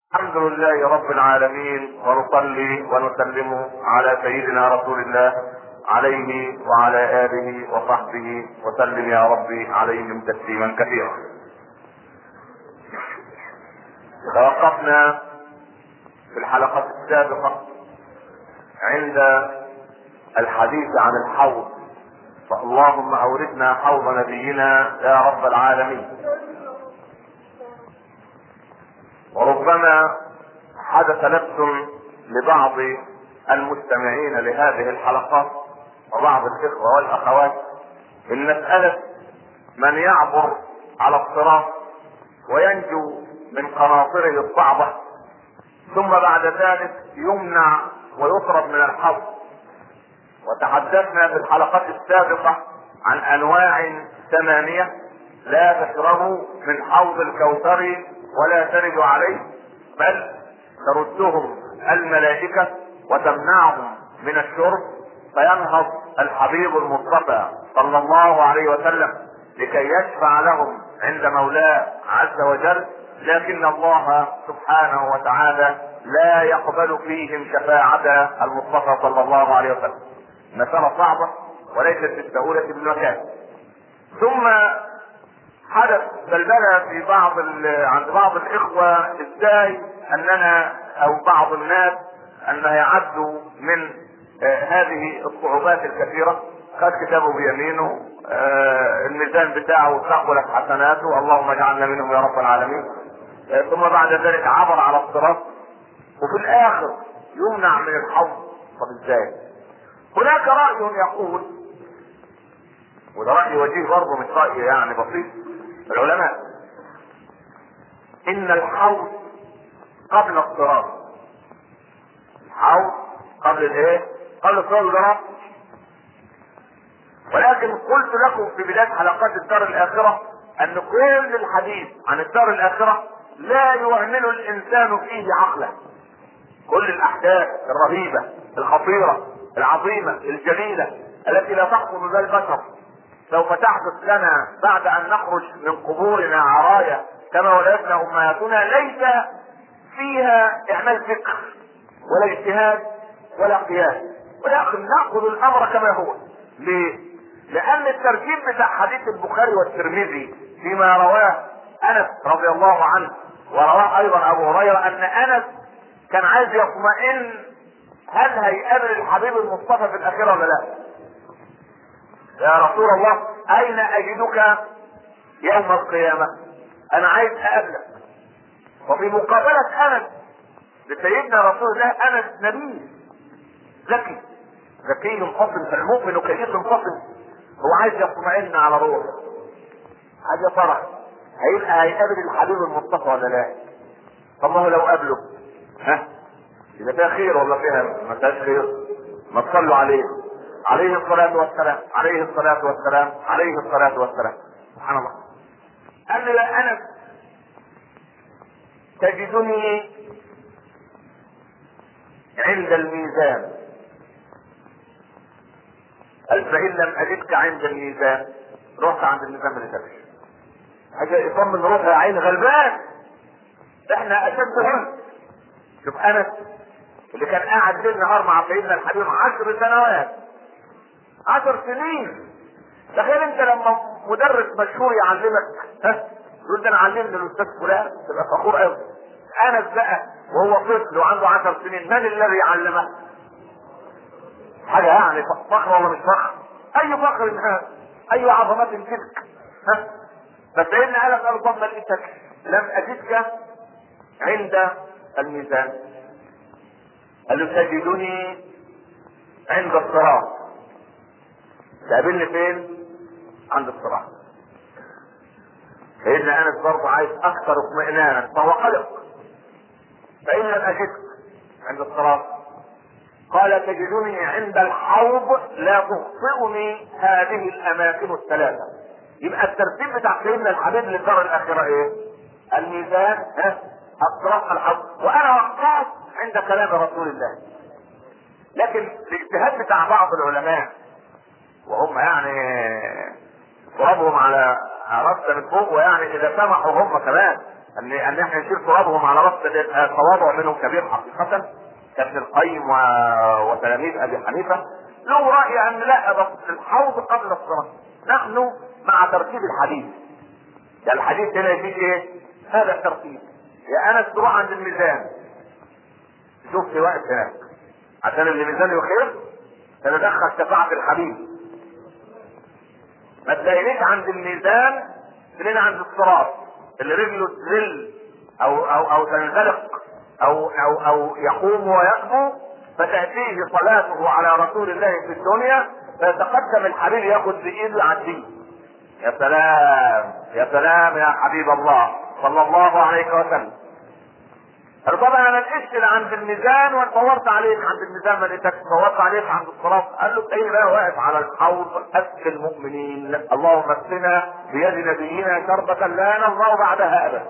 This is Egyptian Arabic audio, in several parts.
الحمد لله رب العالمين ونصلي ونسلم على سيدنا رسول الله عليه وعلى اله وصحبه وسلم يا ربي عليهم تسليما كثيرا توقفنا في الحلقة السابقة عند الحديث عن الحوض فاللهم اوردنا حوض نبينا يا رب العالمين وربما حدث لبس لبعض المستمعين لهذه الحلقات وبعض الاخوه والاخوات من مساله من يعبر على الصراط وينجو من قناطره الصعبه ثم بعد ذلك يمنع ويطرد من الحوض وتحدثنا في الحلقات السابقه عن انواع ثمانيه لا تشربوا من حوض الكوثر ولا ترد عليه بل تردهم الملائكة وتمنعهم من الشرب فينهض الحبيب المصطفى صلى الله عليه وسلم لكي يشفع لهم عند مولاه عز وجل لكن الله سبحانه وتعالى لا يقبل فيهم شفاعة المصطفى صلى الله عليه وسلم مسألة صعبة وليست بالسهولة بالمكان ثم حدث بلبلة في بعض عند بعض الاخوة ازاي اننا او بعض الناس ان يعدوا من آه هذه الصعوبات الكثيرة خد كتابه بيمينه آه الميزان بتاعه ثقلت حسناته اللهم اجعلنا منهم يا رب العالمين آه ثم بعد ذلك عبر على الصراط وفي الاخر يمنع من الحوض طب ازاي هناك رأي يقول وده رأي وجيه برضه مش رأي يعني بسيط العلماء ان الحوض قبل الصراط الحوض قبل الايه قبل الصراط والجراد ولكن قلت لكم في بداية حلقات الدار الاخرة ان كل الحديث عن الدار الاخرة لا يهمل الانسان فيه عقله كل الاحداث الرهيبة الخطيرة العظيمة الجليلة التي لا تحكم بها البشر سوف تحدث لنا بعد ان نخرج من قبورنا عرايا كما ولدتنا امهاتنا ليس فيها اعمال فكر ولا اجتهاد ولا قياس ولكن ناخذ الامر كما هو ليه؟ لان الترتيب بتاع حديث البخاري والترمذي فيما رواه انس رضي الله عنه ورواه ايضا ابو هريره ان انس كان عايز يطمئن هل هيقابل الحبيب المصطفى في الاخره ولا لا؟ يا رسول الله اين اجدك يوم القيامة انا عايز اقابلك وفي مقابلة انس لسيدنا رسول الله انس نبي ذكي ذكي فطن فالمؤمن كيس فطن هو عايز يطمئن على روحه عايز يا ترى هيبقى هيقابل الحبيب المصطفى ولا لا؟ طب ما هو لو قابله ها اذا فيها خير ولا فيها ما فيهاش خير ما تصلوا عليه عليه الصلاة والسلام عليه الصلاة والسلام عليه الصلاة والسلام سبحان الله قال لي أنا تجدني عند الميزان قال فإن لم أجدك عند الميزان رحت عند الميزان ما لقيتكش حاجة يطمن روحي يا عين غلبان احنا أشد هم شوف أنس اللي كان قاعد ليل نهار مع سيدنا الحبيب عشر سنوات عشر سنين تخيل انت لما مدرس مشهور يعلمك ها يقول ده انا علمني الاستاذ فلان تبقى فخور قوي انس بقى وهو طفل وعنده عشر سنين من الذي علمه؟ حاجه يعني فخر ولا مش فخر؟ اي فخر من هذا؟ اي عظمات تلك؟ ها؟ فسيدنا انس قال ضم لقيتك لم اجدك عند الميزان قال له تجدني عند الصراط تقابلني فين؟ عند الصراط. سيدنا انس برضه عايز اكثر اطمئنانا فهو قلق. فان لم اجدك عند الصراط قال تجدني عند الحوض لا تخطئني هذه الاماكن الثلاثه. يبقى الترتيب بتاع سيدنا الحبيب للدار الاخره ايه؟ الميزان ها الصراط الحوض وانا وقعت عند كلام رسول الله. لكن الاجتهاد بتاع بعض العلماء وهم يعني ترابهم على راسنا من فوق ويعني اذا سمحوا هم كمان ان ان احنا نشيل ترابهم على راس تواضع منهم كبير حقيقه كابن القيم و- وتلاميذ ابي حنيفه له راي ان لا بس الحوض قبل الصلاه نحن مع ترتيب الحديث يعني الحديث هنا يفيد ايه؟ هذا الترتيب يا انس تروح عند الميزان شوف في واقف هناك عشان اللي ميزانه يخير تتدخل شفاعة الحبيب ما تلاقينيش عند الميزان تلاقيني عند الصراط اللي رجله تزل او او او تنزلق او او او يقوم ويقوم فتأتيه صلاته على رسول الله في الدنيا فيتقدم الحبيب ياخذ بايده يعديه يا سلام يا سلام يا حبيب الله صلى الله عليه وسلم قال طبعا انا لقيت عند الميزان وانت دورت عليك عند الميزان ما لقيتكش دورت عليك عند الصراط قال له ايه بقى واقف على الحوض اسقي المؤمنين اللهم اسقنا بيد نبينا شربة لا نظمأ بعدها ابدا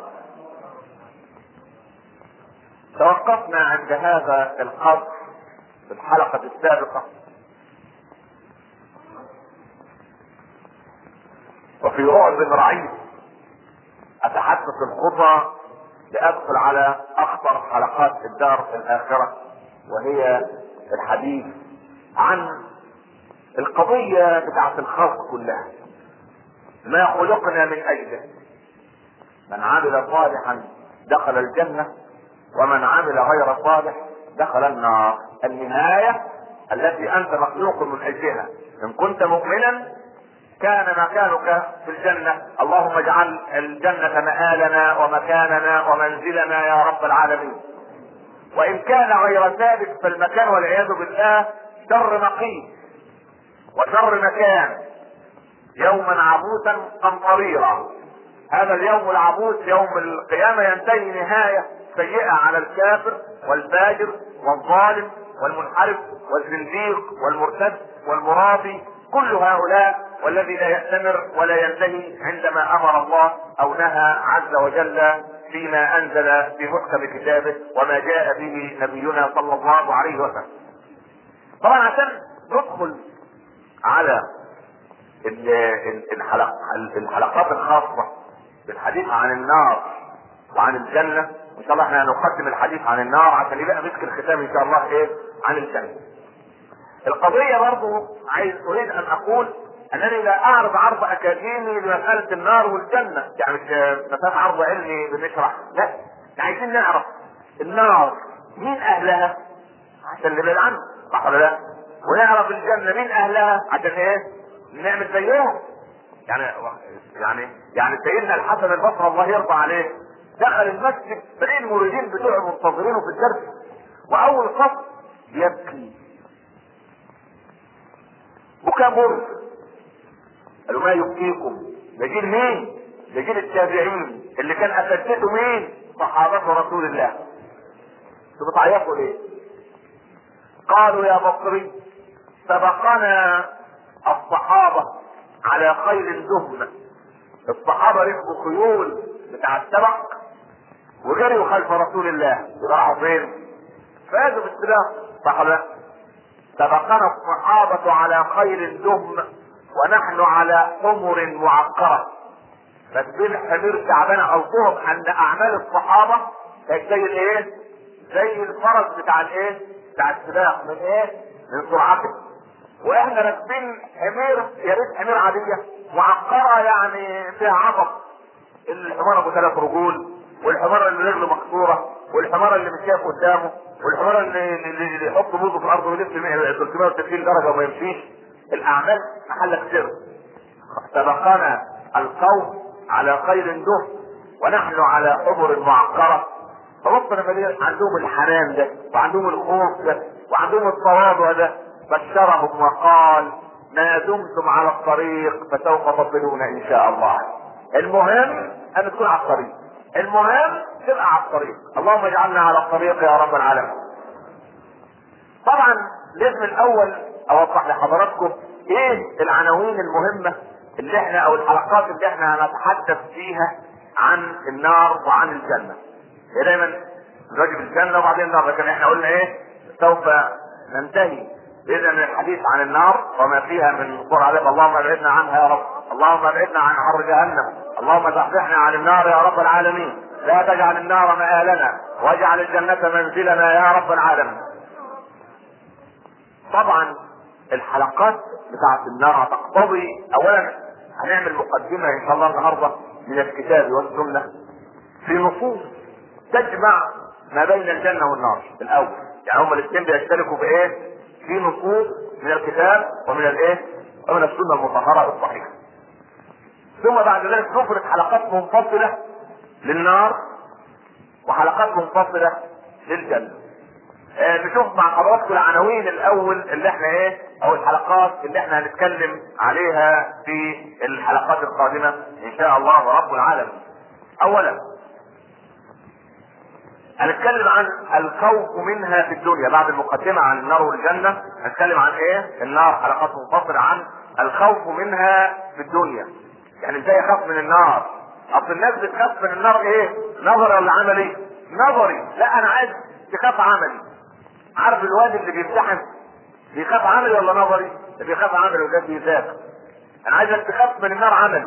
توقفنا عند هذا القصر في الحلقة السابقة وفي رعب رعيب اتحدث الخطى لادخل على اخطر حلقات الدار الاخره وهي الحديث عن القضيه بتاعت الخلق كلها ما خلقنا من اجله من عمل صالحا دخل الجنه ومن عمل غير صالح دخل النار النهايه التي انت مخلوق من اجلها ان كنت مؤمنا كان مكانك في الجنة اللهم اجعل الجنة مآلنا ومكاننا ومنزلنا يا رب العالمين وإن كان غير ذلك فالمكان والعياذ بالله شر مقيت وشر مكان يوما عبوسا قمطريرا هذا اليوم العبوس يوم القيامة ينتهي نهاية سيئة على الكافر والفاجر والظالم والمنحرف والزنديق والمرتد والمرابي كل هؤلاء والذي لا يأتمر ولا ينتهي عندما امر الله او نهى عز وجل فيما انزل في محكم كتابه وما جاء به نبينا صلى الله عليه وسلم. طبعا عشان ندخل على ال- ال- الحلق الحلقات الخاصة بالحديث عن النار وعن الجنة ان شاء الله احنا هنقدم الحديث عن النار عشان يبقى مسك الختام ان شاء الله ايه عن الجنة. القضية برضو عايز اريد ان اقول انني لا اعرض عرض اكاديمي لمسألة النار والجنة يعني مش مسألة عرض علمي بنشرح لا احنا عايزين نعرف النار مين اهلها عشان نبعد عنه صح ولا لا ونعرف الجنة مين اهلها عشان ايه نعمل زيهم يعني يعني يعني سيدنا الحسن البصري الله يرضى عليه دخل المسجد بين المريدين بتوعه منتظرينه في الدرس واول صف يبكي بكى مر قالوا ما يبكيكم ده جيل مين؟ ده جيل التابعين اللي كان اساتذته مين؟ صحابة رسول الله انتوا بتعيطوا ليه؟ قالوا يا بصري سبقنا الصحابة على خيل دهم الصحابة ركبوا خيول بتاع السبق وجريوا خلف رسول الله راحوا فين؟ فازوا بالسباق صح ولا لا؟ سبقنا الصحابة على خيل دهم ونحن على حمر معقرة فالبين حمير تعبانة قصدهم ان اعمال الصحابة كانت زي الايه؟ زي الفرس بتاع الايه؟ بتاع السباق من ايه؟ من سرعته واحنا راكبين حمير يا ريت حمير عادية معقرة يعني فيها عطب الحمار ابو ثلاث رجول والحمار اللي رجله مكسوره والحمار اللي مش شايف قدامه والحمار اللي, اللي, اللي يحط بوزه في الارض ويلف 360 درجه وما يمشيش الاعمال محلك سر سبقنا القوم على خير دهم ونحن على حمر معقره فربنا مليان عندهم الحنان ده وعندهم الخوف ده وعندهم التواضع ده بشرهم وقال ما دمتم على الطريق فسوف تصلون ان شاء الله المهم ان تكون على الطريق المهم تبقى على الطريق اللهم اجعلنا على الطريق يا رب العالمين طبعا لازم الاول اوضح لحضراتكم ايه العناوين المهمة اللي احنا او الحلقات اللي احنا هنتحدث فيها عن النار وعن الجنة هي دايما نواجب الجنة وبعدين النار لكن احنا قلنا ايه سوف ننتهي باذن الحديث عن النار وما فيها من قرى عليك اللهم ابعدنا عنها يا رب اللهم ابعدنا عن حر جهنم اللهم زحزحنا عن النار يا رب العالمين لا تجعل النار مآلنا واجعل الجنة منزلنا يا رب العالمين طبعا الحلقات بتاعت النار تقتضي اولا هنعمل مقدمة ان شاء الله النهاردة من الكتاب والسنة في نصوص تجمع ما بين الجنة والنار الاول يعني هما الاثنين بيشتركوا في ايه في نصوص من الكتاب ومن الايه ومن السنة المطهرة الصحيحة ثم بعد ذلك نفرد حلقات منفصلة للنار وحلقات منفصلة للجنة آه نشوف مع حضراتكم العناوين الاول اللي احنا ايه او الحلقات اللي احنا هنتكلم عليها في الحلقات القادمة ان شاء الله رب العالمين اولا هنتكلم عن الخوف منها في الدنيا بعد المقدمة عن النار والجنة هنتكلم عن ايه النار حلقات منفصلة عن الخوف منها في الدنيا يعني ازاي اخاف من النار اصل الناس بتخاف من النار ايه نظري ولا عملي نظري لا انا عايز تخاف عملي عارف الواد اللي بيمتحن بيخاف عملي ولا نظري اللي بيخاف عملي وده بيذاكر انا عايزك تخاف من النار عملي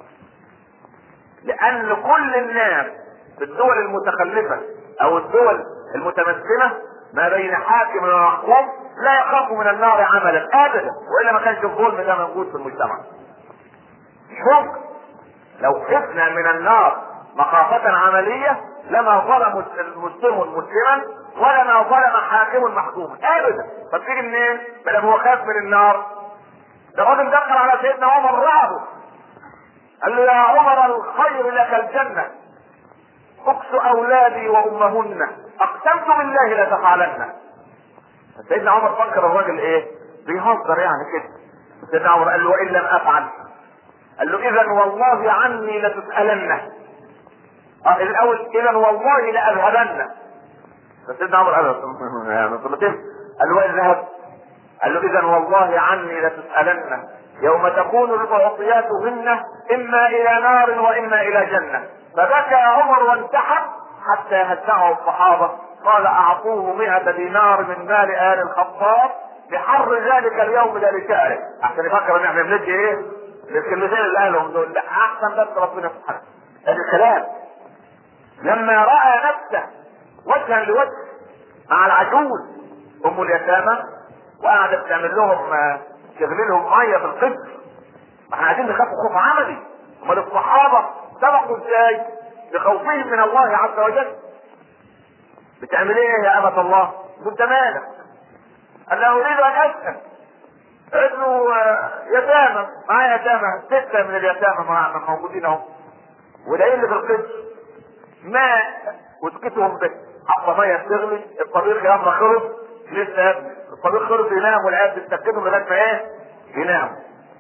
لان كل الناس في الدول المتخلفة او الدول المتمكنة ما بين حاكم ومحكوم لا يخاف من النار عملا ابدا والا ما كانش الظلم ده موجود في المجتمع مش ممكن لو خفنا من النار مخافة عملية لما ظلم المسلم مسلما ولا ما ظلم حاكم محكوما ابدا طب تيجي منين؟ بل هو خاف من النار ده الراجل دخل على سيدنا عمر رعبه قال له يا عمر الخير لك الجنة اقص اولادي وامهن اقسمت بالله لتفعلن سيدنا عمر فكر الراجل ايه بيهزر يعني كده سيدنا عمر قال له وان لم افعل قال له اذا والله عني لتسالن اه الاول اذا والله لاذهبن فسيدنا عمر قال له قال له وين ذهب قال له اذا والله عني لتسالن يوم تكون المعطيات منه اما الى نار واما الى جنه فبكى عمر وانتحر حتى هدعه الصحابه قال اعطوه مئة دينار من مال ال الخطاب بحر ذلك اليوم لا لشأنه عشان يفكر ان احنا بندي ايه؟ للكلمتين اللي قالهم دول لا احسن بس ربنا سبحانه هذا الكلام لما راى نفسه وجها لوجه مع العجوز ام اليتامى وقعدت تعمل لهم تغلي لهم ميه في القدر احنا عايزين نخاف خوف عملي امال الصحابه سبقوا ازاي؟ بخوفهم من الله عز وجل بتعمل ايه يا امة الله؟ قلت مالك؟ قال له اريد ان اسال ابنه يتامى معايا يتامى ستة من اليتامى موجودين اهو والعيل اللي في القدر ماء وسكتهم به حط ميه تغلي الطبيخ يا اما خلص لسه يا ابني الطبيخ خلص ينام والعيال بتسكتهم لغايه ما ايه؟ ينام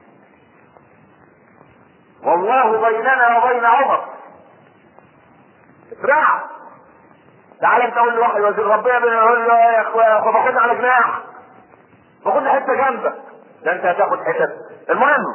والله بيننا وبين عمر اترعب تعال انت قول لواحد وزير ربنا يقول له يا اخويا باخدنا على جناح باخدنا حته جنبك ده انت هتاخد حتت المهم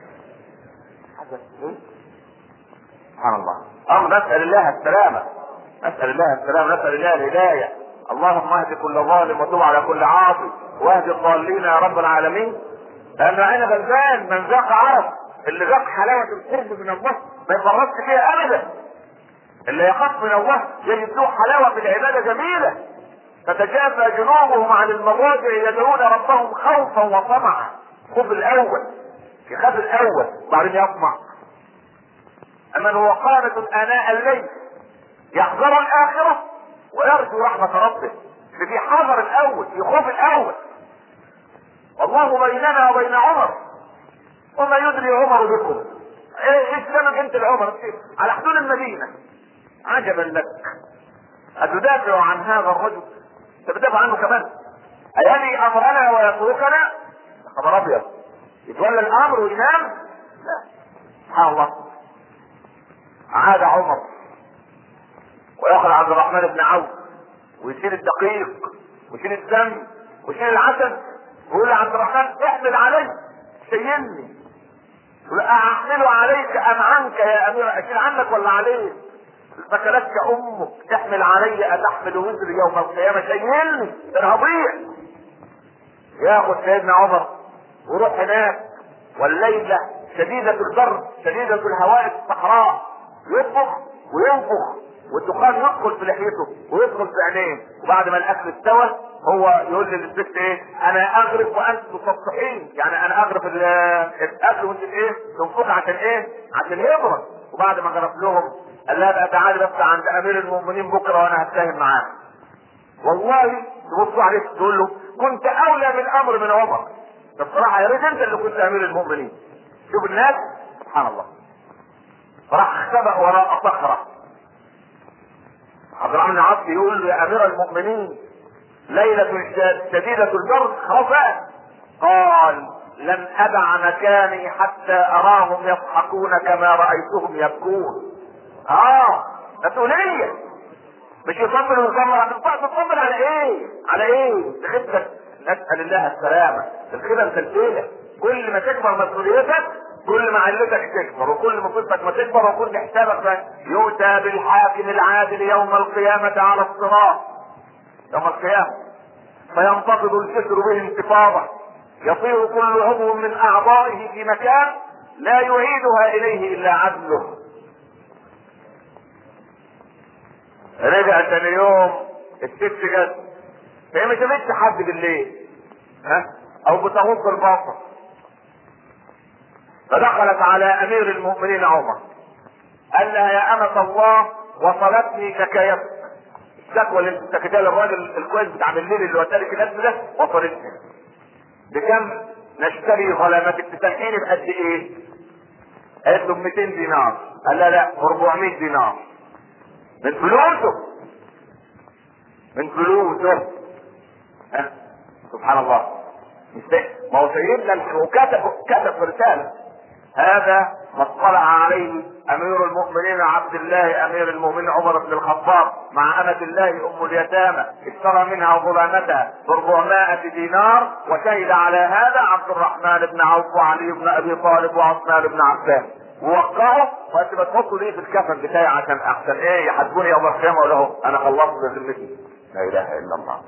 سبحان الله امر نسال الله السلامه نسال الله السلامه نسال الله الهدايه اللهم اهد كل ظالم وتب على كل عاصي واهد الضالين يا رب العالمين لان انا غلبان من ذاق عرف اللي ذاق حلاوه القرب من الله ما يفرطش فيها ابدا اللي يخاف من الله يجد له حلاوه في العباده جميله تتجافى جنوبهم عن المضاجع يدعون ربهم خوفا وطمعا خوف الاول يخاف الاول وبعدين يطمع اما هو قانت اناء الليل يحذر الاخره ويرجو رحمه ربه في حذر الاول في خوف الاول والله بيننا وبين عمر وما يدري عمر بكم ايه ايش سبب انت لعمر على حدود المدينه عجبا لك اتدافع عن هذا الرجل تدافع عنه كمان ايلي امرنا ويتركنا خبر ابيض يتولى الامر وينام لا سبحان الله عاد عمر وياخذ عبد الرحمن بن عوف ويشيل الدقيق ويشيل الدم ويشيل العسل ويقول لعبد الرحمن احمل علي شيلني يقول احمل عليك ام عنك يا امير اشيل عنك ولا عليك فكلتك امك تحمل علي اتحمل وزري يوم القيامه شيلني انا هضيع ياخذ سيدنا عمر ويروح هناك والليله شديدة البرد شديدة الهواء الصحراء يطبخ وينفخ والدخان يدخل في لحيته ويدخل في عينيه وبعد ما الاكل استوى هو يقول للست ايه انا اغرف وانت تصفحين يعني انا اغرف ال- الاكل وانت ايه تنفخ عشان ايه عشان يبرد وبعد ما غرف لهم قال لها بقى تعالي بس عند امير المؤمنين بكره وانا هتفاهم معاه والله تبص عليه تقول له كنت اولى بالامر من عمر ده بصراحه يا ريت انت اللي كنت امير المؤمنين شوف الناس سبحان الله راح اختبأ وراء صخره عبد الرحمن بن عوف يقول له يا امير المؤمنين ليلة شديدة البرد خفاء قال لن ادع مكاني حتى اراهم يضحكون كما رايتهم يبكون اه مسؤولية مش يطبل ويصبر تطبل على ايه؟ على ايه؟ تخدك نسأل الله السلامة الخدم سلسلة كل ما تكبر مسؤوليتك كل ما علتك تكبر وكل ما قصتك ما تكبر وكل حسابك بقى يؤتى بالحاكم العادل يوم القيامة على الصراط يوم القيامة فينتفض الجسر به انتفاضة يطير كل عضو من اعضائه في مكان لا يعيدها اليه الا عدله رجع ثاني يوم الست جت هي ما شافتش حد بالليل ها او بتغض البصر فدخلت على امير المؤمنين عمر قال لها يا امة الله وصلتني حكايتك الشكوى اللي انت سكتها للراجل الكويس بتاع بالليل اللي ودالك الاسم ده وصلتني بكم نشتري ظلامتك تسامحيني بقد ايه؟ قالت له ب 200 دينار قال لا لا 400 دينار من فلوسه من فلوسه ها سبحان الله ما هو سيدنا وكتب كتب في رساله هذا ما اطلع عليه امير المؤمنين عبد الله امير المؤمنين عمر بن الخطاب مع امة الله ام اليتامى اشترى منها ظلامتها ب 400 دينار وشهد على هذا عبد الرحمن بن عوف وعلي بن ابي طالب وعثمان بن عفان ووقعه وانت بتحطوا ليه في الكفن بتاعي عشان احسن ايه يحاسبوني يوم القيامه اقول لهم انا خلصت بذمتي لا اله الا الله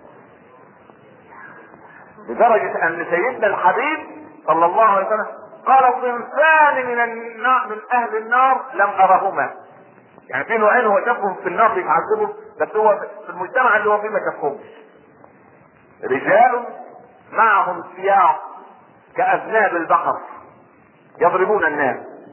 لدرجه ان سيدنا الحبيب صلى الله عليه وسلم قال صنفان من النار من اهل النار لم ارهما يعني في نوعين هو شافهم في النار بيتعذبوا بس هو في المجتمع اللي هو فيه ما شافهمش رجال معهم سياق كاذناب البقر يضربون الناس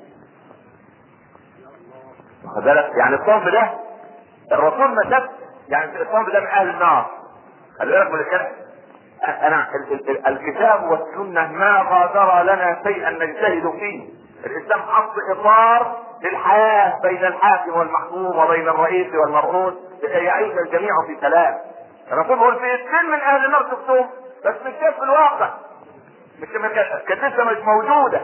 واخد بالك يعني الصنف ده الرسول ما شاف يعني الصنف ده من اهل النار خلي بالك من الكلام انا ال- ال- ال- الكتاب والسنه ما غادر لنا شيئا نجتهد فيه الاسلام حط اطار للحياه بين الحاكم والمحكوم وبين الرئيس والمرؤوس لكي يعيش الجميع في سلام الرسول بيقول في اثنين من اهل النار شفتهم بس مش شايف في الواقع مش كانت لسه مش موجوده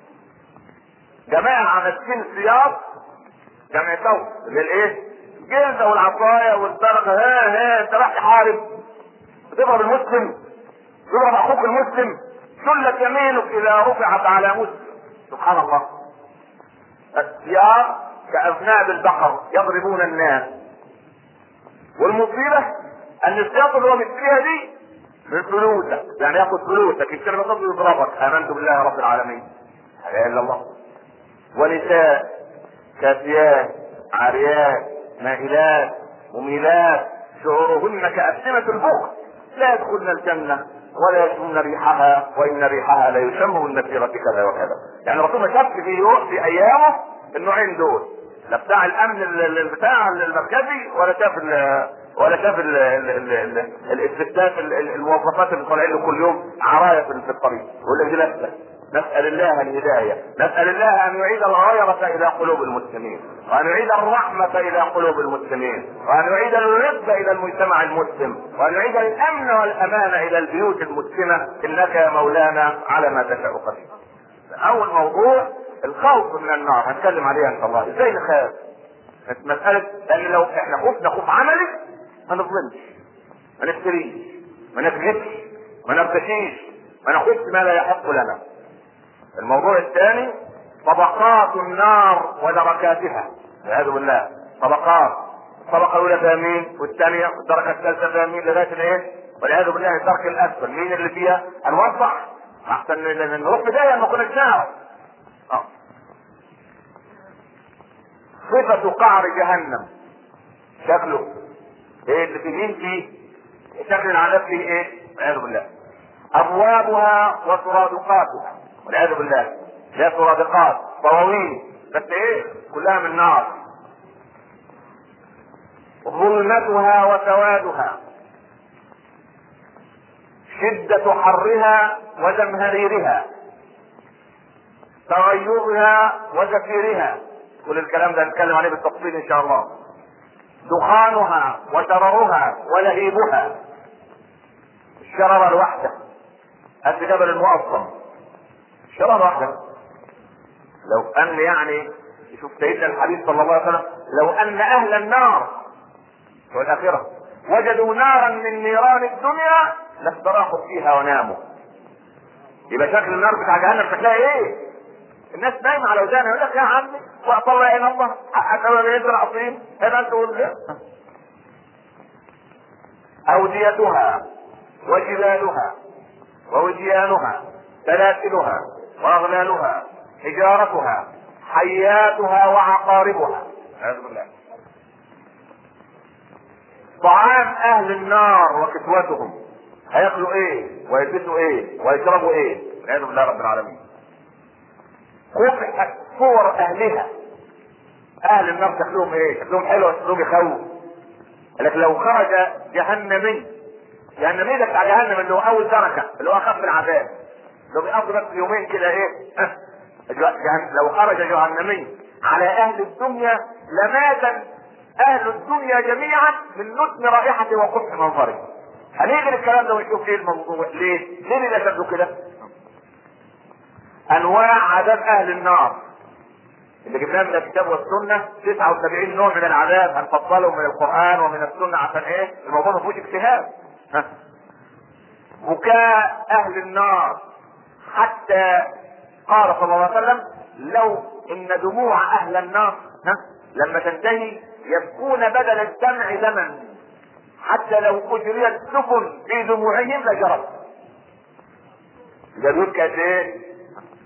جماعه ماسكين سياق جمع ثوب للايه؟ الجلده والعصايه والسرقه ها ها انت راح تحارب تضرب المسلم تضرب اخوك المسلم سلت يمينك اذا رفعت على مسلم سبحان الله السياق كاذناب البقر يضربون الناس والمصيبه ان السياق اللي هو فيها دي من فلوسك يعني ياخذ فلوسك يشتري مصاب يضربك امنت بالله رب العالمين لا اله الا الله ونساء كافيات عاريات مائلات مميلات شعورهن كأسنمة البخت لا يدخلن الجنة ولا يشمن ريحها وإن ريحها لا يشم من مسيرة كذا وكذا يعني الرسول ما شافش في يوم في أيامه النوعين دول لا بتاع الأمن ال- ال- بتاع المركزي ولا شاف ال- ولا شاف ال- ال- ال- ال- الاستفتاء ال- ال- الموظفات اللي طالعين له كل يوم عرايا في الطريق يقول لك دي لفه نسأل الله الهداية نسأل الله أن يعيد الغيرة إلى قلوب المسلمين وأن يعيد الرحمة إلى قلوب المسلمين وأن يعيد الرفق إلى المجتمع المسلم وأن يعيد الأمن والأمان إلى البيوت المسلمة إنك يا مولانا على ما تشاء قدير أول موضوع الخوف من النار هنتكلم عليها إن شاء الله إزاي نخاف مسألة لأن لو إحنا خفنا خوف عملي ما نظلمش ما نفتريش ما نكذبش ما نرتشيش ما ناخدش ما لا يحق لنا الموضوع الثاني طبقات النار ودركاتها والعياذ بالله طبقات الطبقه الاولى فيها مين والثانيه والدرجه الثالثه فيها مين لغايه الايه والعياذ بالله الدرك الاسفل مين اللي فيها هنوضح احسن ن- نروح بدايه ما كناش نعرف آه. صفة قعر جهنم شكله ايه اللي في مين فيه شكل العذاب فيه ايه والعياذ بالله ابوابها وسرادقاتها والعياذ بالله لا سرادقات طواوين بس ايه كلها من نار ظلمتها وسوادها شدة حرها وزمهريرها تغيرها وزفيرها كل الكلام ده نتكلم عليه بالتفصيل ان شاء الله دخانها وشررها ولهيبها الشرر الوحدة قد جبل المعظم شرر واحدة لو ان يعني شوف سيدنا الحبيب صلى الله عليه وسلم لو ان اهل النار والاخره وجدوا نارا من نيران الدنيا لاستراحوا فيها وناموا يبقى شكل النار بتاع جهنم شكلها ايه؟ الناس نايمه على ودانها يقول لك يا عمي واطلع يا الله حقك انا بنت العظيم هذا انت اوديتها وجبالها ووديانها سلاسلها واغلالها حجارتها حياتها وعقاربها نعوذ بالله طعام اهل النار وكسوتهم هياكلوا ايه ويلبسوا ايه ويشربوا ايه والعياذ بالله رب العالمين قبحت صور اهلها اهل النار شكلهم ايه شكلهم حلو شكلهم يخوف لكن لو خرج جهنمي جهنمي ده بتاع جهنم اللي هو اول درجه اللي هو اخف العذاب لو بيقضي بس يومين كده ايه جهن... لو خرج جهنمي على اهل الدنيا لمات اهل الدنيا جميعا من نتن رائحه وقبح منظره هنيجي الكلام ده ونشوف ايه الموضوع ليه؟ ليه اللي شكله كده؟ انواع عذاب اهل النار اللي جبناه من الكتاب والسنه 79 نوع من العذاب هنفصلهم من القران ومن السنه عشان ايه؟ الموضوع ما فيهوش اجتهاد. ها. بكاء اهل النار حتى قال صلى الله عليه وسلم لو ان دموع اهل النار ها لما تنتهي يبكون بدل الدمع دما حتى لو اجريت سفن في دموعهم لجرت. ده بيبكى ايه؟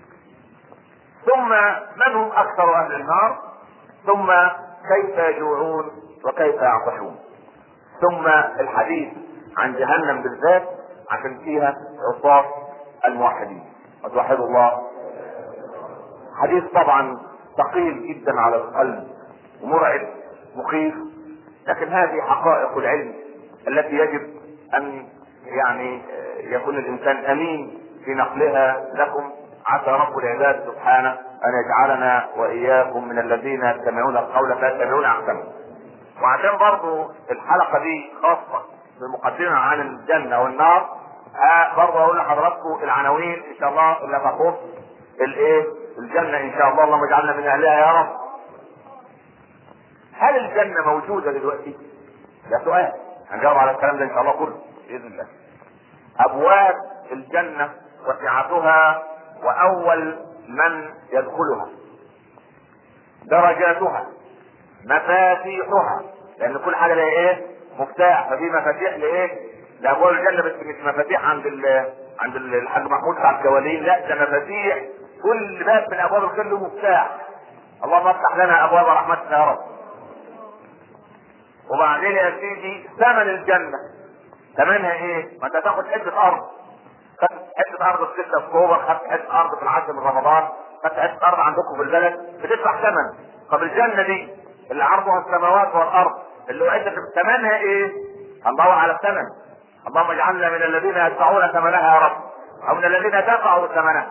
ثم من هم اكثر اهل النار ثم كيف يجوعون وكيف يعطشون ثم الحديث عن جهنم بالذات عشان فيها عصاة الموحدين وتوحدوا الله حديث طبعا ثقيل جدا على القلب ومرعب مخيف لكن هذه حقائق العلم التي يجب ان يعني يكون الانسان امين في نقلها لكم عسى رب العباد سبحانه ان يجعلنا واياكم من الذين يستمعون القول فيتبعون احسنه. وعشان برضو الحلقه دي خاصه بمقدمه عن الجنه والنار آه برضه اقول لحضراتكم العناوين ان شاء الله اللي تخص الايه؟ الجنه ان شاء الله اللهم اجعلنا من اهلها يا رب. هل الجنه موجوده دلوقتي؟ ده سؤال هنجاوب على الكلام ده ان شاء الله كله باذن الله. ابواب الجنه وسعتها واول من يدخلها درجاتها مفاتيحها لان كل حاجه لها ايه مفتاح ففي مفاتيح لايه لابواب الجنه بس مش مفاتيح عند ال عند الحاج محمود بتاع الكوالين لا ده مفاتيح كل باب من ابواب الخير له مفتاح اللهم افتح لنا ابواب رحمتك يا رب وبعدين يا سيدي ثمن الجنه ثمنها ايه؟ ما انت تاخد حته ارض خدت حته ارض في 6 اكتوبر خدت حته ارض في العشر من رمضان خدت حته ارض عندكم في البلد بتدفع ثمن طب الجنه دي اللي عرضها السماوات والارض اللي اعدت ثمنها ايه؟ الله على الثمن اللهم اجعلنا من الذين يدفعون ثمنها يا رب او من الذين دفعوا ثمنها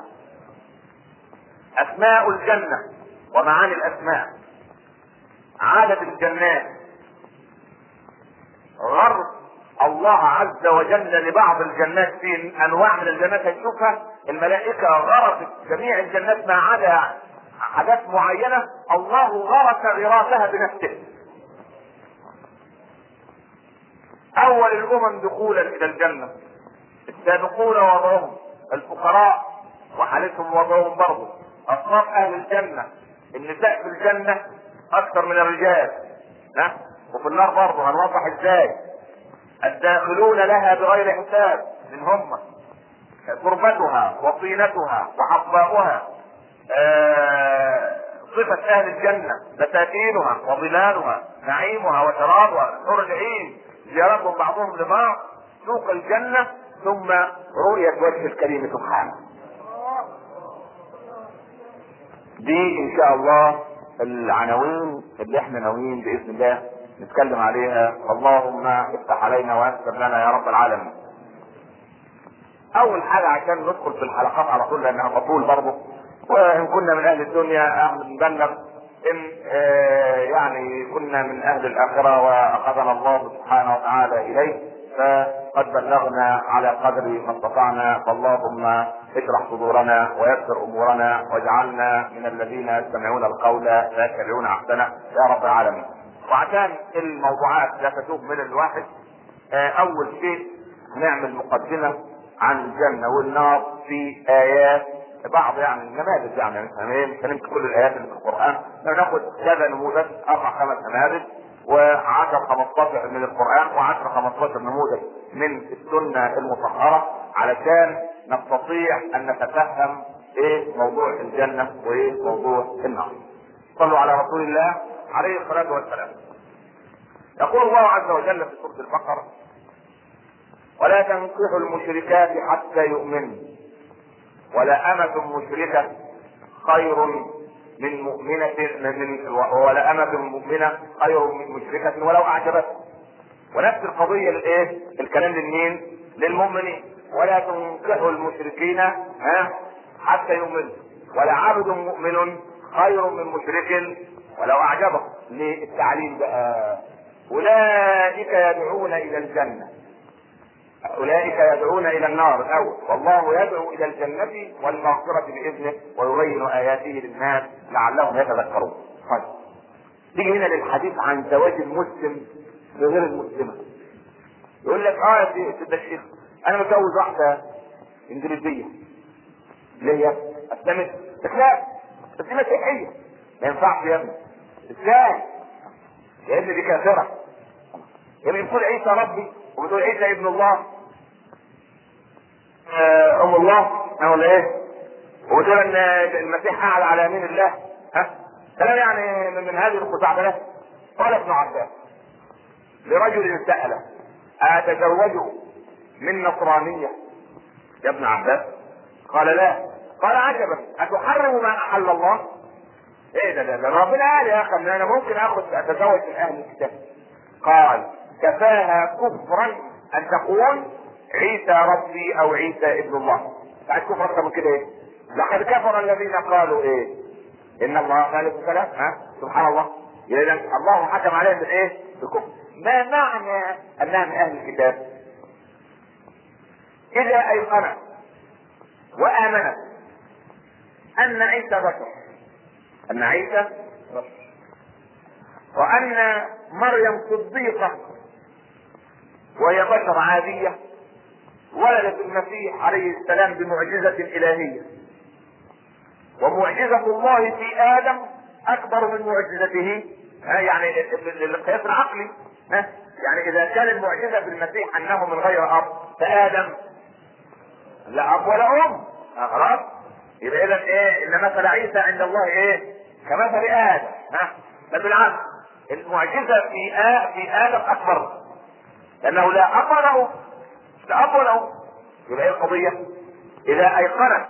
اسماء الجنه ومعاني الاسماء عادة الجنات غرب الله عز وجل لبعض الجنات في انواع من الجنات هنشوفها الملائكه غرست جميع الجنات ما عدا حاجات معينه الله غرس غراسها بنفسه اول الامم دخولا الى الجنه السابقون وضعهم الفقراء وحالتهم وضعهم برضه اصناف اهل الجنه النساء في الجنه اكثر من الرجال ها وفي النار برضه هنوضح ازاي الداخلون لها بغير حساب من هم تربتها وطينتها وحصباؤها آه صفة اهل الجنة بساتينها وظلالها نعيمها وشرابها حور العين زيارتهم بعضهم لبعض سوق الجنة ثم رؤية وجه الكريم سبحانه دي ان شاء الله العناوين اللي احنا ناويين باذن الله نتكلم عليها اللهم افتح علينا ويسر لنا يا رب العالمين اول حاجه عشان ندخل في الحلقات على طول لانها مطول برضه وان كنا من اهل الدنيا نبلغ ان آه يعني كنا من اهل الاخره واخذنا الله سبحانه وتعالى اليه فقد بلغنا على قدر ما استطعنا فاللهم اشرح صدورنا ويسر امورنا واجعلنا من الذين يستمعون القول فيتبعون احسنه يا رب العالمين. وعشان الموضوعات لا تتوه من الواحد آه اول شيء نعمل مقدمه عن الجنه والنار في ايات بعض يعني النماذج يعني مش هنمسك كل الايات اللي في القران ناخد كذا نموذج اربع خمس نماذج و10 15 من القران و10 15 نموذج من السنه المطهره علشان نستطيع ان نتفهم ايه موضوع الجنه وايه موضوع النار. صلوا على رسول الله عليه الصلاه والسلام. يقول الله عز وجل في سوره البقره: ولا تنكحوا المشركات حتى يؤمنوا ولا أمة مشركة خير من مؤمنة من ولا أمة مؤمنة خير من مشركة ولو أعجبتكم ونفس القضية للإيه؟ الكلام للمين؟ للمؤمنين ولا تنكحوا المشركين ها حتى يؤمنوا ولا عبد مؤمن خير من مشرك ولو أعجبكم ليه التعليم بقى أولئك يدعون إلى الجنة أولئك يدعون إلى النار الأول والله يدعو إلى الجنة والمغفرة بإذنه ويبين آياته للناس لعلهم يتذكرون طيب تيجي هنا للحديث عن زواج المسلم بغير المسلمة يقول لك اه يا سيدي الشيخ انا متجوز واحدة انجليزية اللي هي اسلمت بس لا بس دي مسيحية ما ينفعش يا ابني ازاي؟ يا ابني دي كافرة يبقى بتقول عيسى ربي وبتقول عيسى ابن الله ام الله ولا ايه؟ وتقول ان المسيح اعلى على يمين الله ها؟ كلام يعني من هذه الخزعبلات قال ابن عباس لرجل سأل أتزوج من نصرانية يا ابن عباس قال لا قال عجبا أتحرم ما أحل الله ايه ده ده, ده ربنا قال يا اخي ان انا ممكن اخذ اتزوج من اهل الكتاب قال كفاها كفرا ان تقول عيسى ربي او عيسى ابن الله بعد كفر اكثر من كده ايه لقد كفر الذين قالوا ايه ان الله ثالث ثلاث ها سبحان الله اذا الله حكم عليهم بالايه بكفر ما معنى انها من اهل الكتاب اذا ايقنت وامنت ان عيسى بشر ان عيسى بشر وان مريم صديقه وهي بشر عاديه ولدت المسيح عليه السلام بمعجزه الهيه ومعجزه الله في ادم اكبر من معجزته ها يعني القياس العقلي ها يعني اذا كان المعجزه بالمسيح انه من غير اب فادم لا اب ولا ام خلاص يبقى اذا ايه ان مثل عيسى عند الله ايه كمثل ادم ها بل بالعكس المعجزه في آ... في ادم اكبر لانه لا اب ولا ام لا اب ولا ام يبقى ايه القضيه اذا ايقنت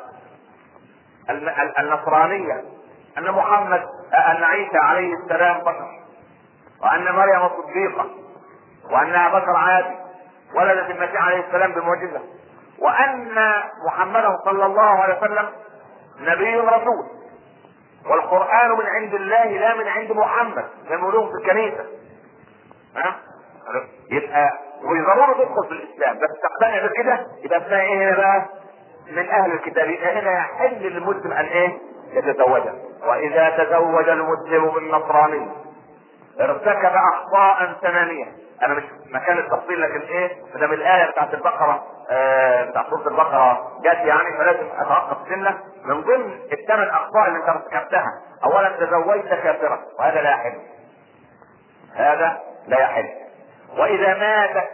النصرانيه ان محمد ان عيسى عليه السلام بشر وان مريم صديقه وانها بشر عادي ولدت المسيح عليه السلام بمعجزه وان محمدا صلى الله عليه وسلم نبي رسول والقران من عند الله لا من عند محمد زي ما في الكنيسه ها يبقى وضروري تدخل في الاسلام بس تقتنع بكده يبقى اسمها ايه هنا بقى؟ من اهل الكتاب يبقى هنا يحل للمسلم ان ايه؟ يتزوجها واذا تزوج المسلم بالنصراني ارتكب اخطاء ثمانيه انا مش مكان التفصيل لكن ايه ما دام الايه بتاعت البقره آه بتاعت سوره البقره جت يعني فلازم اتوقف سنه من ضمن الثمان اخطاء اللي انت ارتكبتها اولا تزوجت كافره وهذا لا يحل هذا لا يحل واذا ماتت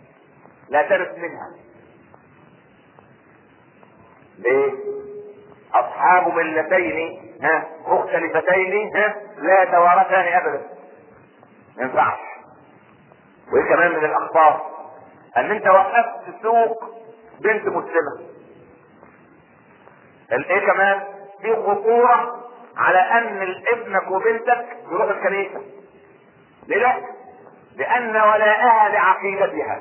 لا ترث منها ليه؟ اصحاب ملتين ها مختلفتين ها لا يتوارثان ابدا ما ينفعش وايه كمان من الاخطار ان انت وقفت سوق بنت مسلمه الايه كمان في خطوره على ان ابنك وبنتك يروحوا الكنيسه ليه لا؟ لان ولاءها لعقيدتها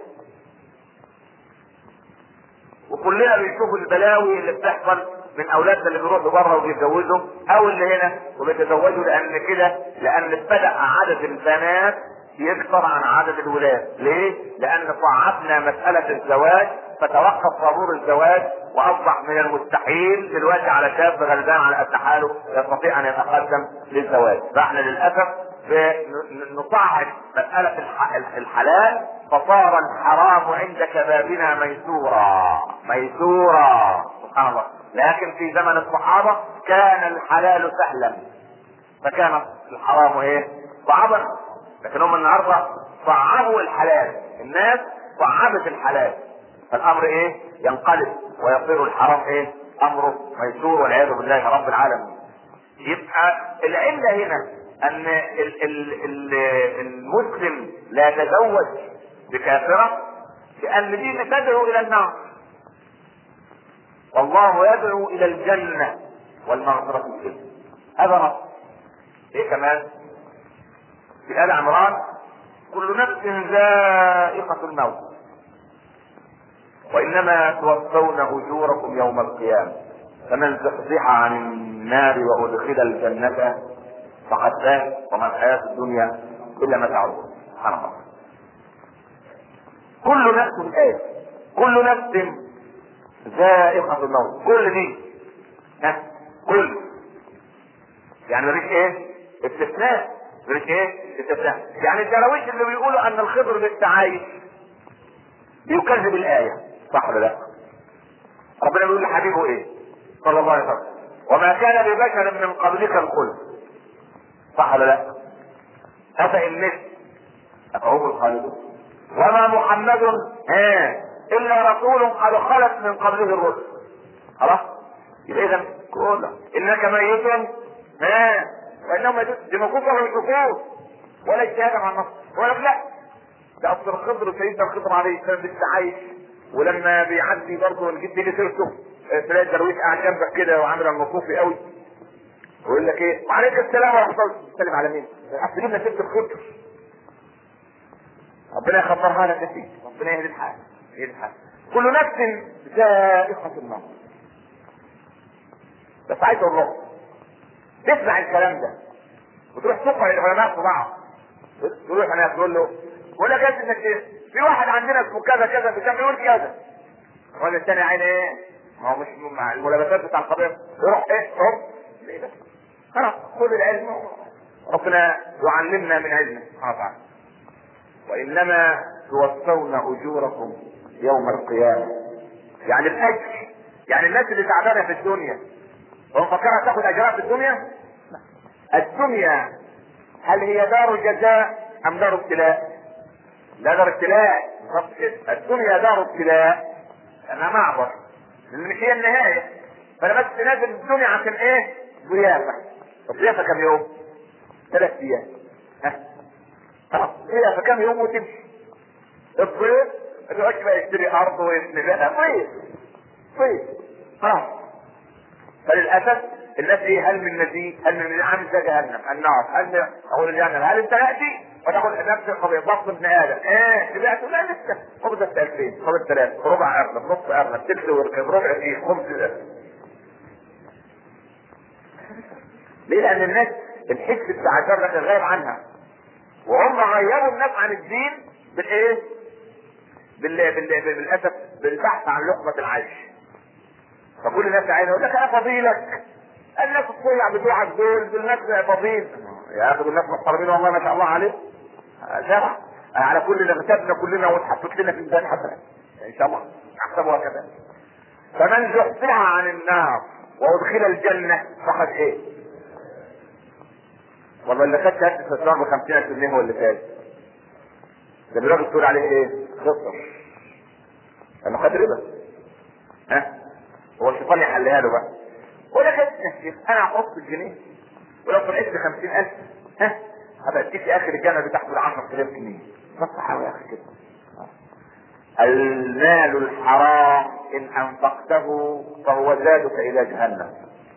وكلنا بنشوف البلاوي اللي بتحصل من اولادنا اللي بيروحوا بره وبيتجوزوا او اللي هنا وبيتزوجوا لان كده لان بدا عدد البنات يكثر عن عدد الولاد ليه؟ لان صعبنا مسألة الزواج فتوقف طابور الزواج واصبح من المستحيل دلوقتي على شاب غلبان على قد حاله يستطيع ان يتقدم للزواج فاحنا للاسف نصعد مسألة الحلال فصار الحرام عند كبابنا ميسورا ميسورا سبحان الله لكن في زمن الصحابة كان الحلال سهلا فكان الحرام ايه صعبا لكن هم النهارده صعبوا الحلال الناس صعبت الحلال فالامر ايه ينقلب ويصير الحرام ايه امره ميسور والعياذ بالله رب العالمين يبقى العله هنا ان ال ال ال المسلم لا يتزوج بكافره لان دي تدعو الى النار والله يدعو الى الجنه والمغفره فيه هذا نص ايه كمان في آل عمران كل نفس ذائقة الموت وإنما توفون أجوركم يوم القيامة فمن زحزح عن النار وأدخل الجنة فقد فاز وما الحياة الدنيا إلا متاع الغرور سبحان الله كل نفس ايه كل نفس ذائقة الموت كل دي ها كل يعني مفيش ايه استثناء مفيش ايه استثناء يعني الدراويش اللي بيقولوا ان الخضر بالتعايش بيكذب الايه صح ولا لا ربنا بيقول لحبيبه ايه صلى الله عليه وسلم وما كان لبشر من قبلك الخلد صح ولا لا افان مت افهم الخالدون وما محمد ها الا رسول قد خلت من قبله الرسل خلاص يبقى اذا كله انك ميت ها وانهم دي موجود ولا مش موجود ولا الشهاده مع النص ولا لا ده اصل الخضر سيدنا الخضر عليه السلام لسه عايش ولما بيعدي برضه نجيب دي سيرته تلاقي الدرويش قاعد جنبك كده وعامل المصوفي قوي ويقول لك ايه وعليك السلام ورحمه الله تسلم على مين؟ اصل جبنا سيره الخضر ربنا يخبرها لك يا سيدي ربنا يهدي الحال يهدي الحال كل نفس ذائقة الموت بس عايز اقول لهم تسمع الكلام ده وتروح تقرا العلماء في بعض تروح هناك تقول له بقول لك انك في واحد عندنا اسمه كذا كذا في كذا يقول كذا الراجل الثاني عين ايه؟ ما هو مش مع الملابسات بتاع القضيه يروح ايه؟ هوب ليه ده؟ خلاص خذ العلم ربنا يعلمنا من علمه سبحانه وتعالى وانما توفون اجوركم يوم القيامه يعني الاجر يعني الناس اللي تعبانه في الدنيا هو مفكرها تاخد اجرها في الدنيا الدنيا هل هي دار جزاء ام دار ابتلاء لا دار ابتلاء الدنيا دار ابتلاء انا معبر لان مش هي النهايه فانا بس نازل الدنيا عشان ايه ضيافه الضيافه كم يوم ثلاث ايام ها خلاص هي فكم يوم وتمشي الضيف ما يقعدش بقى يشتري ارض ويبني بقى ضيف ضيف خلاص فللاسف الناس ايه هل من نزيد هل من عامل زي جهنم النار هل اقول جهنم هل انت تاتي وتاخد نفس القضيه ضغط ابن ادم ايه سمعت لا لسه خبز 2000 خبز 3 ربع ارنب نص ارنب تلت وركب ربع ايه خبز ليه لان الناس الحس بتاع الشر ده غايب عنها وهم غيروا الناس عن الدين بالايه؟ بال... بال... بالاسف بالبحث عن لقمه العيش فكل الناس عايزه يقول لك انا فضيلك الناس الصيع بتوعك دول دول ناس فضيل يا اخي دول ناس محترمين والله ما شاء الله عليهم شرع على كل نغتابنا كلنا واتحطت لنا في الميزان حسنه ان شاء الله احسبها كذلك فمن زحزح عن النار وادخل الجنه فقد ايه؟ والله اللي خد شهاده الاستثمار ب 50000 جنيه هو اللي فاز ده الراجل تقول عليه ايه؟ خسر لانه خد ربا ها هو الشيطان يحلها له بقى يقول لك نص الجنيه ولو طلعت ب 50000 ها هبقى اديك اخر الجنه بتاخد 10000 جنيه بس حاول يا اخي كده المال الحرام ان انفقته فهو زادك الى جهنم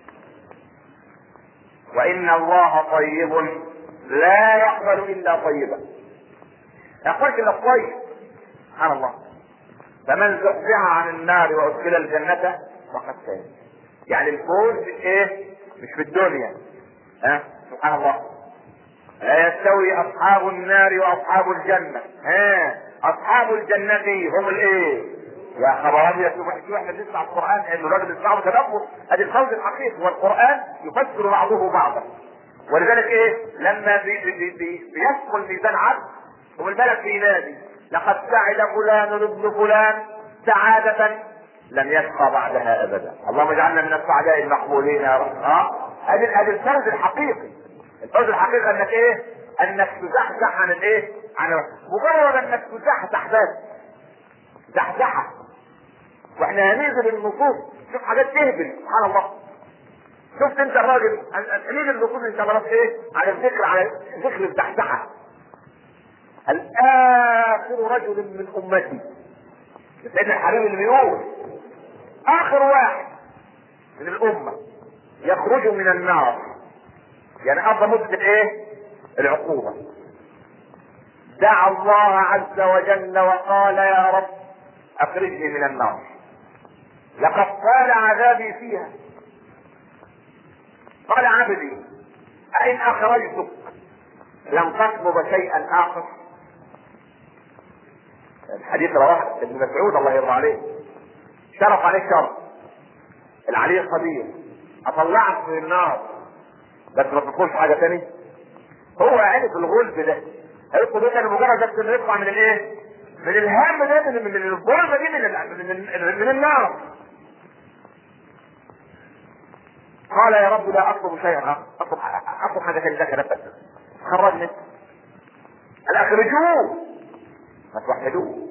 وان الله طيب لا يقبل الا طيبا يقول الا الطيب سبحان الله فمن زحزح عن النار وادخل الجنه فقد فاز يعني الفوز في ايه مش في الدنيا ها سبحان الله لا يستوي اصحاب النار واصحاب الجنه ها اصحاب الجنه هم الايه يا خبر ابيض شوف احنا بنسمع القران انه الراجل بيسمعه تدبر ادي الفوز الحقيقي والقران يفسر بعضه بعضا ولذلك ايه لما بي بي بي بي بيدخل ميزان عبد والملك بينادي لقد سعد فلان ابن فلان سعادة لم يشقى بعدها ابدا اللهم اجعلنا من السعداء المقبولين يا رب اه ادي ادي الفوز الحقيقي الفوز الحقيقي انك ايه انك تزحزح عن الايه عن مجرد انك تزحزح بس زحزحه واحنا هننزل النصوص شوف حاجات تهبل سبحان الله شفت انت الراجل نيجي النصوص ان شاء الله ايه على الذكر على ذكر الزحزحه الاخر رجل من امتي سيدنا الحبيب اللي بيقول اخر واحد من الامه يخرج من النار يعني قضى مدة الايه العقوبة دعا الله عز وجل وقال يا رب اخرجني من النار لقد طال عذابي فيها قال عبدي أئن أخرجتك لم تطلب شيئا آخر الحديث رواه ابن مسعود الله يرضى عليه شرف عليه شرف العلي القدير اطلعك من النار بس ما تدخلش حاجه تاني هو عارف الغلب ده هيدخل ده كان مجرد بس انه يطلع من الايه؟ من الهم ده من من الظلمه دي من ال- من, ال- من النار قال يا رب لا اطلب شيئا اطلب اطلب حاجه ثانيه ذكر بس خرجني قال اخرجوه ما توحدوه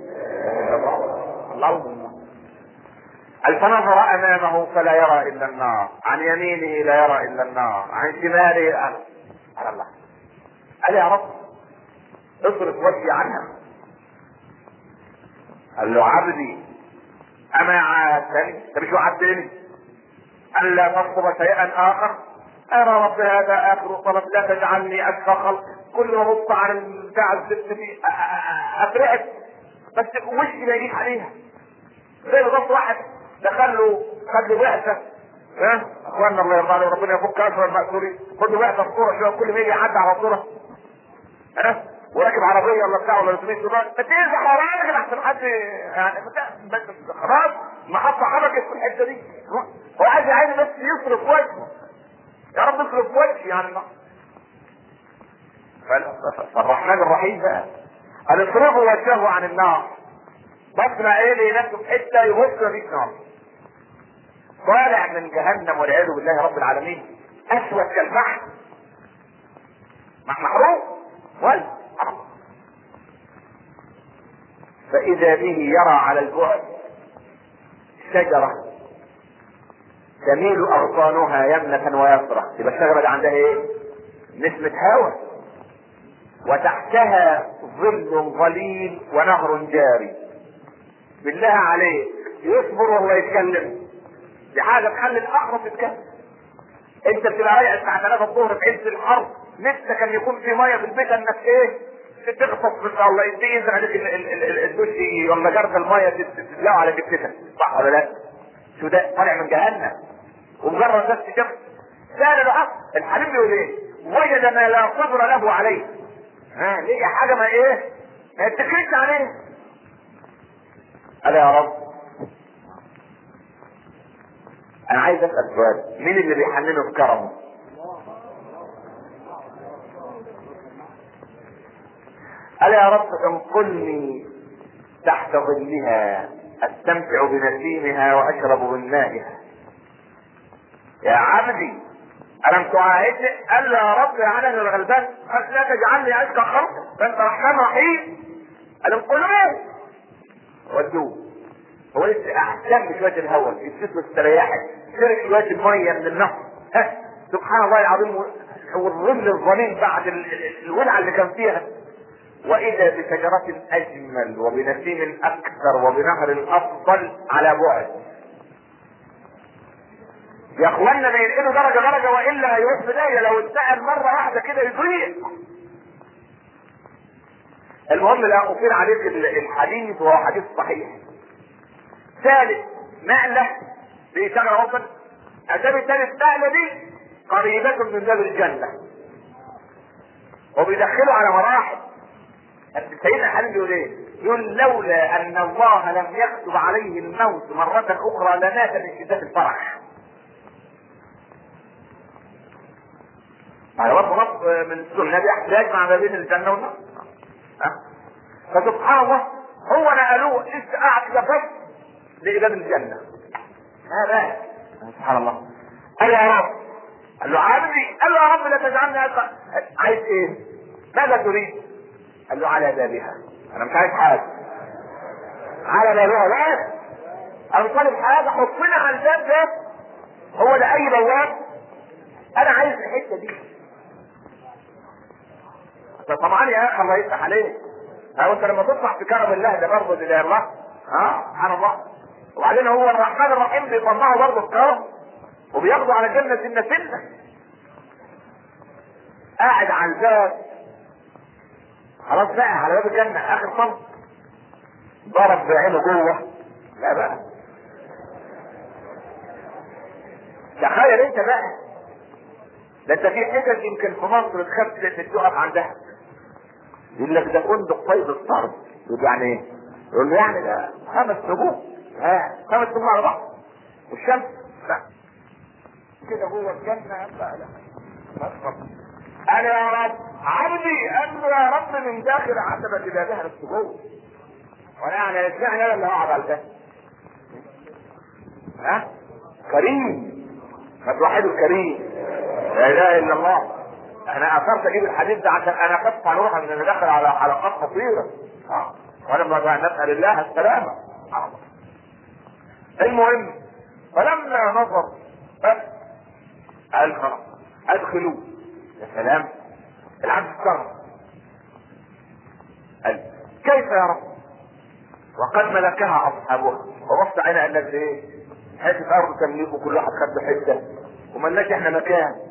اللهم قال فنظر امامه فلا يرى الا النار عن يمينه لا يرى الا النار عن شماله قال على الله قال يا رب اصرف وجهي عنها قال له عبدي اما عادتني انت مش وعدتني الا تطلب شيئا اخر ارى رب هذا اخر طلب لا تجعلني اشقى خلق كل ما بص على بتاع الزفت فيه افرقت بس وشي ما يجيش عليها زي بالظبط واحد دخل له خد له بعثه ها اخواننا الله يرضى عليهم ربنا يفك اسر المأسورين خد له بعثه الصوره شويه كل ما يجي يعدي على الصوره ها وراكب عربيه ولا بتاع ولا اتوبيس ولا ما تنزح وراك كده احسن حد يعني بس خلاص محطه حركت في الحته دي هو عايز عايز بس يصرف وجهه يا رب اصرف وجهي يعني فالرحمن الرحيم بقى قال اصرفوا وجهه عن النار بسمع ايه ليه نفسه في حته يبص مفيش نار طالع من جهنم والعياذ بالله رب العالمين اسود كالفحم محروق ولا فاذا به يرى على البعد شجره تميل اغصانها يمنة ويسرى يبقى الشجره دي عندها ايه؟ نسمة هواء وتحتها ظل ظليل ونهر جاري بالله عليك يصبر وهو يتكلم دي حاجه تخلي الاخرس يتكلم انت بتبقى رايح الساعه 3 الظهر في عز الحر نفسك ان يكون في ميه في البيت انك ايه تغطس بس الله ينزل عليك ال- ال- ال- ال- الدش ولا جرد الميه تتلاقوا على جبتك صح ولا لا؟ شو ده طالع من جهنم ومجرد بس شخص سال العقل الحبيب بيقول ايه؟ وجد ما لا قدر له عليه ها ليه حاجه ما ايه؟ ما يتكلش عليه قال يا رب انا عايز اسال سؤال مين اللي بيحننه بكرمه قال يا رب انقلني تحت ظلها استمتع بنسيمها واشرب من مائها يا عبدي الم تعاهدني قال له يا رب يا عالم الغلبان قال لا تجعلني اشقى خلق فانت رحمن رحيم قال انقلوه ودوه هو لسه احسن شويه الهواء يديك استريحك شرب شويه الميه من النهر ها سبحان الله العظيم والظل الظليل بعد ال- ال- الولعه اللي كان فيها واذا بشجره اجمل وبنسيم اكثر وبنهر افضل على بعد يا اخوانا بينقلوا درجه درجه والا هيروح في داهيه لو اتسال مره واحده كده يضيع المهم لا اطيل عليك ال- الحديث وهو حديث صحيح ثالث نقله في شجره وطن اسباب الثالث نقله دي قريبة من باب الجنة وبيدخلوا على مراحل سيدنا حبيب يقول ايه؟ يقول لولا ان الله لم يكتب عليه الموت مرة اخرى لمات من شدة الفرح. على برضه نص من السنة بيحتاج مع ما بين الجنة والنار. ها؟ فسبحان الله هو نقلوه لسه قاعد كده بس لإمام الجنة. هذا سبحان الله. قال يا رب قال له عبدي قال له يا رب لا تجعلني أبقى عايز ايه؟ ماذا تريد؟ قال له على بابها انا مش عايز حاجه على بابها لا انا طالب حاجه حطنا على الباب ده هو ده اي بواب انا عايز الحته دي طبعا يا اخي الله يفتح عليك ها انت لما تطلع في كرم الله ده برضه لله الله ها سبحان الله وبعدين هو الرحمن الرحيم بيطلعه برضه الكرم وبياخده على جنة سنة سنة قاعد على الباب خلاص بقى على باب الجنة آخر صف ضرب بعينه جوه لا بقى تخيل انت بقى ده انت في حتت يمكن في مصر تخاف تقف عندها يقول لك ده فندق طيب الصرف يقول يعني ايه؟ يقول له يعني ده خمس نجوم ها خمس نجوم على بعض والشمس لا كده جوه الجنة لا لا قال يا رب عبدي قال له يا رب من داخل عتبة بابها بس جوه وانا يعني اشمعنى انا اللي هقعد على الباب ها كريم فتوحد الكريم لا اله الا الله انا اثرت اجيب الحديث ده عشان انا خفت عن روحي ان انا داخل على حلقات خطيره اه ولما بقى نسال الله السلامه آه. المهم فلما نظر بس قال خلاص ادخلوا يا سلام العبد الكرم قال كيف يا رب وقد ملكها اصحابها وبص عينها قال لك ايه حته ارض تمليك وكل واحد خد حته وملناش احنا مكان